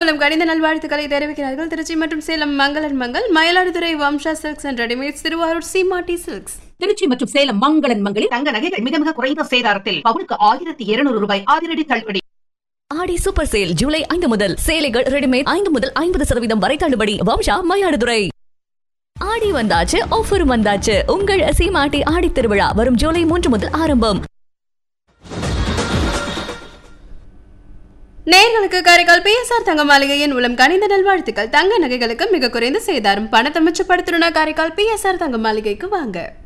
மூலம் கணித நல்வாழ்த்துக்களை தெரிவிக்கிறார்கள் திருச்சி மற்றும் சேலம் மங்களன் மங்கள் Mayiladuthurai Vamsa silks and readymades Tiruvarur Seematti silks Trichy மற்றும் சேலம் மங்களன் மங்களில் தங்க நகைகள் மிக மிக குறைந்த சேதாரத்தில் பவுனுக்கு ஆயிரத்தி இருநூறு ரூபாய் அதிரடி தள்ளுபடி ஆடி சூப்பர் சேல் ஜூலை ஐந்து முதல் சேலைகள் ரெடிமேட் ஐந்து முதல் ஐம்பது சதவீதம் வரை தள்ளுபடி வம்சா மயிலாடுதுறை ஆடி வந்தாச்சு ஆஃபர் வந்தாச்சு உங்கள் சீமாட்டி ஆடி திருவிழா வரும் ஜூலை மூன்று முதல் ஆரம்பம் நேர்களுக்கு காரைக்கால் பிஎஸ்ஆர் தங்க மாளிகையின் மூலம் கணித நல்வாழ்த்துக்கள் தங்க நகைகளுக்கு மிக குறைந்த சேதாரம் பணத்தை மிச்சப்படுத்தணும்னா காரைக்கால் பிஎஸ்ஆர் தங்க மாளிகைக்கு வாங்க